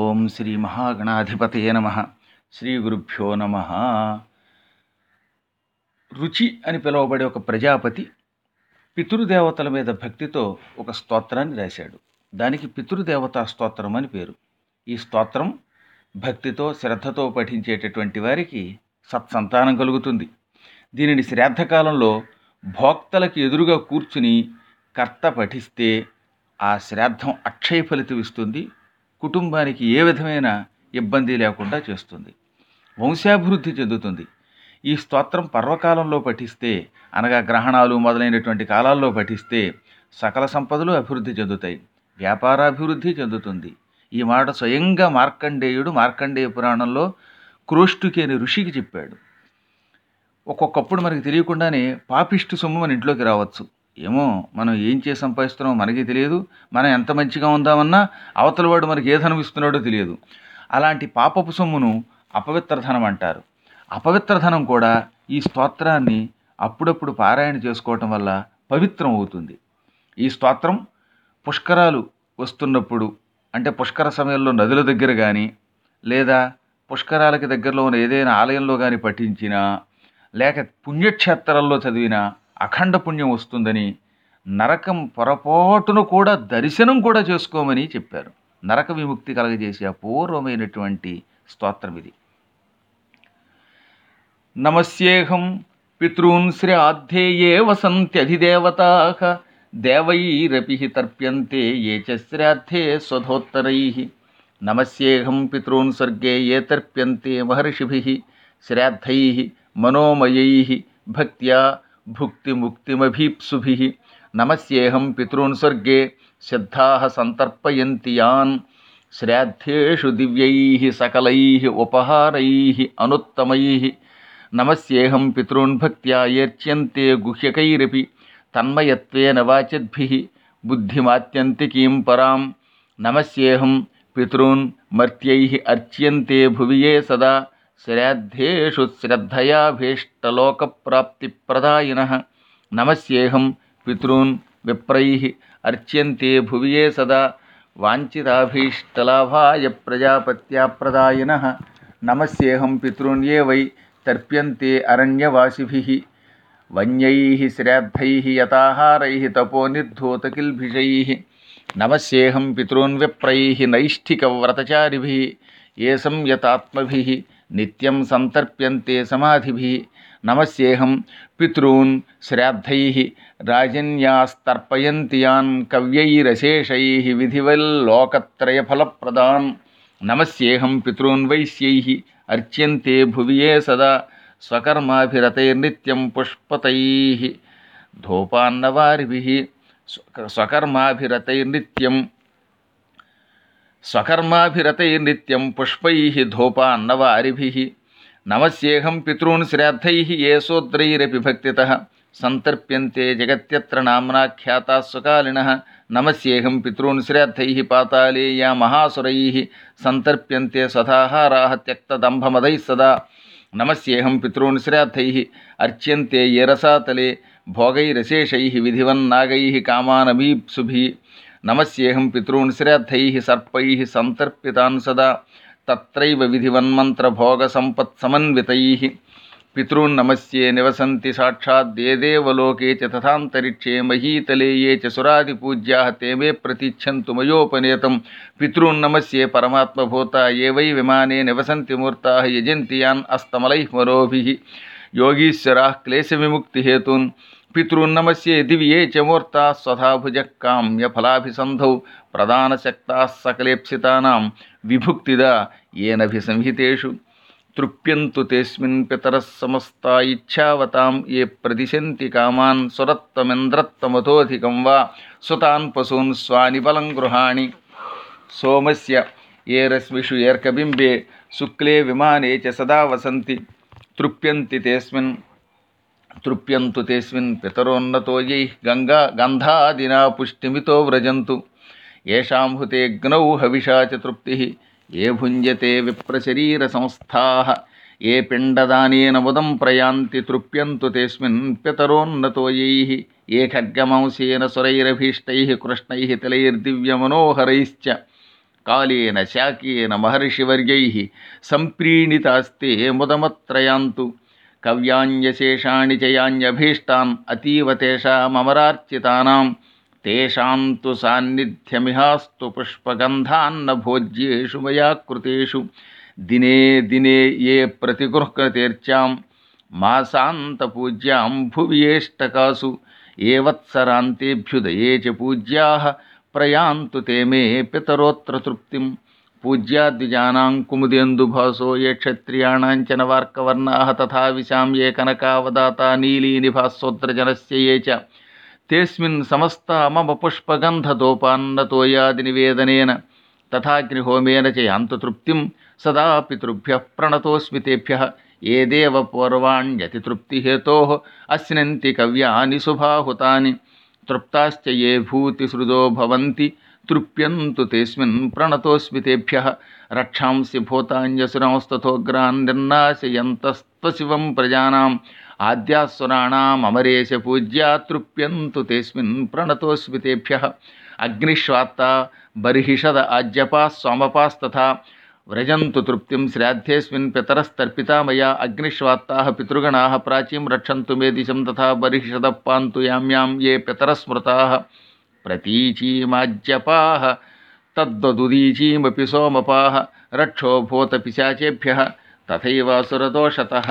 ఓం శ్రీ మహాగణాధిపతయే నమ శ్రీ గురుభ్యో నమ రుచి అని పిలువబడే ఒక ప్రజాపతి పితృదేవతల మీద భక్తితో ఒక స్తోత్రాన్ని రాశాడు దానికి పితృదేవతా స్తోత్రం అని పేరు ఈ స్తోత్రం భక్తితో శ్రద్ధతో పఠించేటటువంటి వారికి సత్సంతానం కలుగుతుంది దీనిని శ్రాద్ధకాలంలో భోక్తలకు ఎదురుగా కూర్చుని కర్త పఠిస్తే ఆ శ్రాద్ధం అక్షయ ఫలితం ఇస్తుంది కుటుంబానికి ఏ విధమైన ఇబ్బంది లేకుండా చేస్తుంది వంశాభివృద్ధి చెందుతుంది ఈ స్తోత్రం పర్వకాలంలో పఠిస్తే అనగా గ్రహణాలు మొదలైనటువంటి కాలాల్లో పఠిస్తే సకల సంపదలు అభివృద్ధి చెందుతాయి వ్యాపారాభివృద్ధి చెందుతుంది ఈ మాట స్వయంగా మార్కండేయుడు మార్కండేయ పురాణంలో క్రోష్టుకి అనే ఋషికి చెప్పాడు ఒక్కొక్కప్పుడు మనకి తెలియకుండానే పాపిష్టి సొమ్ము మన ఇంట్లోకి రావచ్చు ఏమో మనం ఏం చేసి సంపాదిస్తున్నామో మనకి తెలియదు మనం ఎంత మంచిగా ఉందామన్నా అవతల వాడు మనకి ఏ ధనం ఇస్తున్నాడో తెలియదు అలాంటి పాపపు సొమ్మును అపవిత్ర ధనం అంటారు అపవిత్ర ధనం కూడా ఈ స్తోత్రాన్ని అప్పుడప్పుడు పారాయణ చేసుకోవటం వల్ల పవిత్రం అవుతుంది ఈ స్తోత్రం పుష్కరాలు వస్తున్నప్పుడు అంటే పుష్కర సమయంలో నదుల దగ్గర కానీ లేదా పుష్కరాలకి దగ్గరలో ఉన్న ఏదైనా ఆలయంలో కానీ పఠించినా లేక పుణ్యక్షేత్రాల్లో చదివినా అఖండ పుణ్యం వస్తుందని నరకం పొరపాటును కూడా దర్శనం కూడా చేసుకోమని చెప్పారు నరక విముక్తి కలగజేసే అపూర్వమైనటువంటి స్తోత్రం ఇది నమస్యేహం పితॄన్ శ్రాద్ధేయే వసంత్యధిదేవతా దేవైరపి తర్ప్యంతే ఏ చ శ్రాద్ధే స్వధోత్తరై నమస్యేహం పితॄన్ స్వర్గే ఏ తర్ప్యంతే మహర్షిభి శ్రాద్ధై మనోమయై భక్త్యా భుక్తిముక్తిమభీప్సుభిः నమస్యేహం పితॄన్ స్వర్గే సిద్ధాः సంతర్పయంతి యాన్ శ్రాద్ధేషు దివ్యైः సకలైः ఉపహారైः అనుత్తమైः నమస్యేహం పితॄన్ భక్త్యా ఏర్చ్యంతే గుహ్యకైరపి తన్మయత్వేన వాచద్భిः బుద్ధిమాత్యంతికీం పరాం నమస్యేహం పితॄన్ మర్త్యైः అర్చ్యంతే భువి ఏ సదా శ్రాద్ధేషు శ్రద్ధయాభీష్టలోకప్రాప్తిప్రదాయినः నమస్యేహం పితॄన్ విప్రైः అర్చ్యంతే భువి ఏ సదా వాంఛితాభీష్టలాభాయ ప్రజాపత్యాప్రదాయినः నమస్యేహం పితॄన్ ఏ వై తర్ప్యంతే అరణ్యవాసిభిः వన్యైः శ్రాద్ధైः యతాహారైः తపోనిర్ధూతకిల్భిషైः నమస్యేహం పితॄన్ విప్రైः నైష్ఠికవ్రతచారిభిः ఏ సంయతాత్మభిः నిత్యం సంతర్ప్యంతే సమాధిభిः నమస్యేహం పితॄన్ శ్రాద్ధైः రాజన్యాస్తర్పయంతి యాన్ కవ్యైరశేషైः విధివల్లోకత్రయఫలప్రదాన్ నమస్యేహం పితॄన్ వైశ్యైः అర్చ్యంతే భువి ఏ సదా స్వకర్మాభిరతైర్నిత్యం పుష్పతైः ధూపాన్నవారిభిः స్వకర్మాభిరతైర్నిత్యం స్వకర్మాభిరతైర్నిత్యం పుష్పైः ధూపాన్నవారిభిः నమస్యేహం పితॄన్ శ్రాద్ధైः ఏ శూద్రైరపి భక్తితः సంతర్ప్యంతే జగత్యత్ర నామ్నాఖ్యాతాः సుకాలినः నమస్యేహం పితॄన్ శ్రాద్ధైः పాతాళే యా మహాసురైः సంతర్ప్యంతే సదాహారాः త్యక్తదంభమदैः సదా నమస్యేహం పితॄన్ శ్రాద్ధైः అర్చ్యంతే ఏ రసాతలే భోగైరశేషైः విధివన్నాగైः కామానమీప్సుభిः నమస్యేహం పితॄన్ శ్రాద్ధైः సర్పైः సంతర్పితాన్ సదా తత్రైవ విధివన్మంత్రభోగసంపత్సమన్వితైः పితॄన్ నమస్యే నివసంతి సాక్షాత్ ఏ దేవలోకే చ తథాంతరిక్షే మహీతలే ఏ చ సురాదిపూజ్యాः ते मे ప్రతిచ్ఛन्तు మయోపనేతం పితॄన్ నమస్యే పరమాత్మభూత ఏ వై విమానే నివసంతి మూర్తాः యజంతి యాన్ అస్తమలైः మరోభిः యోగీశ్వరాः క్లేశవిముక్తిహేతూన్ పితॄన్ నమస్యే దివి ఏ చ మూర్తాः స్వధాభుజः కామ్యఫలాభిసంధౌ ప్రధానశక్తాः సకలేప్సితానాం విభుక్తిదా ఏనభిసంహితేషు తృప్యంతు తేస్మిన్ పితరः సమస్తా ఇచ్ఛావతాం ఏ ప్రదిశంతి కామాన్ సురత్వమింద్రత్వమతోధికం వా సుతాన్ పశూన్ స్వాని బలం గృహాణి సోమస్య ఏ రశ్మిషు ఏర్కబింబే శుక్లే విమానే చ సదా వసంతి తృప్యంతి తేస్మిన్ తృప్యంతు తేస్మిన్ పితరోన్నతోయై గంగా గంధాదినా పుష్టిమితో వ్రజంతు ఏషాం హుతేగ్నౌ హవిషా చ తృప్తి ఏ భుంజతే విప్రశరీర సంస్థా ఏ పిండదానేన ముదం ప్రయాంతి తృప్యంతు తేస్మిన్ పితరోన్నతోయై ఏ ఖడ్గమంసేన సురైరభీష్టై కృష్ణై తిలైర్దివ్యమనోహరైశ్చ కాళేన శాకేన మహర్షివర్యై సంప్రీణితాస్తే ముదమత్రయాంతు కవ్యాన్యశేషాణి చయాన్యభీష్టాన్ అతీవ తేషామరార్చితానాం తేషాం తు సాన్నిధ్యమిహాస్తు పుష్పగంధాన్న భోజ్యేషు మయా కృతేషు దినే దినే ఏ ప్రతిగృహ్యతీర్చాం మాసాంతపూజ్యాం భువ్యేష్టకాసు ఏ వత్సరాంతేభ్యుదయే చ పూజ్యాः ప్రయాంతు తే మే పితరోత్ర తృప్తిం పూజ్యాద్విజానాం కుముదేందుభాసో ఏ క్షత్రియాణాం చ నవార్కవర్ణాः తథా విశాం ఏ కనకావదాతా నీలీనిభాసోద్రజనస్య ఏ చ తేస్మిన్ సమస్త మమ పుష్పగంధదోపాన్నతోయాది నివేదనేన తథాగ్నిహోమేన చ యాంతు తృప్తిం సదా పితృభ్యః ప్రణతోస్మి తేభ్యः ఏ దేవ పూర్వాణ్యతితృప్తిహేతోः అశ్నంతి కవ్యాని శుభాహుతాని తృప్తాశ్చ ఏ భూతిసృదో భవంతి తృప్యంతు తేస్మిన్ ప్రణతోస్మి తేభ్యः రక్షాంసి భూతాన్యసురాంస్తథోగ్రాన్ నిర్నాశయంతస్త్వశివం ప్రజానాం ఆద్యాసురాణాం అమరేశ పూజ్యా తృప్యంతు తేస్మిన్ ప్రణతోస్మి తేభ్యः అగ్నిశ్వాత్త బర్హిషద ఆజ్యపా సోమపాస్తథా వ్రజంతు తృప్తిం శ్రాద్ధేస్మిన్ పితరస్తర్పితా మయా అగ్నిశ్వాత్తాः పితృగణాः ప్రాచీం రక్షन्तు మే దిశం తథా బర్హిషదः పాन्तు యామ్యాం ఏ పితరస్మృతాः ప్రతీచీమాజ్యపాः తద్వదుదీచీమపి సోమపాः రక్షో భూతపిశాచేభ్యः తథైవాసురదోషతः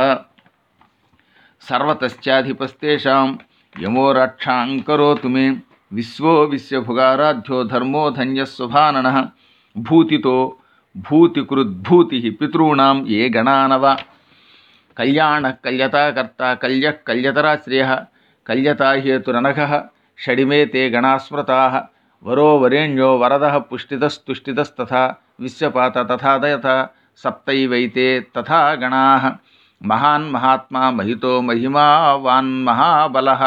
సర్వతశ్చాధిపస్తేషాం యమో రక్షాం కరోతు మే విశ్వో విశ్వభుగారాధ్యో ధర్మో ధన్యः శుభాననः భూతితో భూతికృద్భూతి పితॄణాం ఏ గణానవ కళ్యాణ కల్యతాకర్త కల్య కల్యతరాశ్రయ కల్యతా హేతురనఘ షడిమే తే గణాస్మృతా వరో వరేణ్యో వరద పుష్టితస్తుష్టితస్తథా విశ్వపాత తథాదయత సప్తైవైతే తథా గణా మహాన్ మహాత్మా మహితో మహిమావాన్ మహాబలః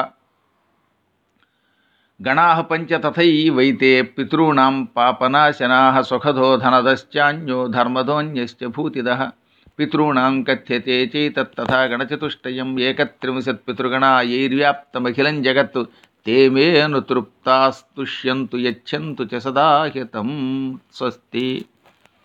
గణాः పంచ తథైవైతే పితॄణాం పాపనాశనాः సుఖదో ధనదశ్చాన్యో ధర్మదోన్యశ్చ భూతిదः పితॄణాం కథ్యతే చైతత్తథా గణచతుష్టయం ఏకత్రింశత్ పితృగణాయైర్వ్యాప్తమఖిలం జగత్ తే మేను తృప్తాస్తుష్యంతు యచ్చంతు చ సదాహితం స్వస్తి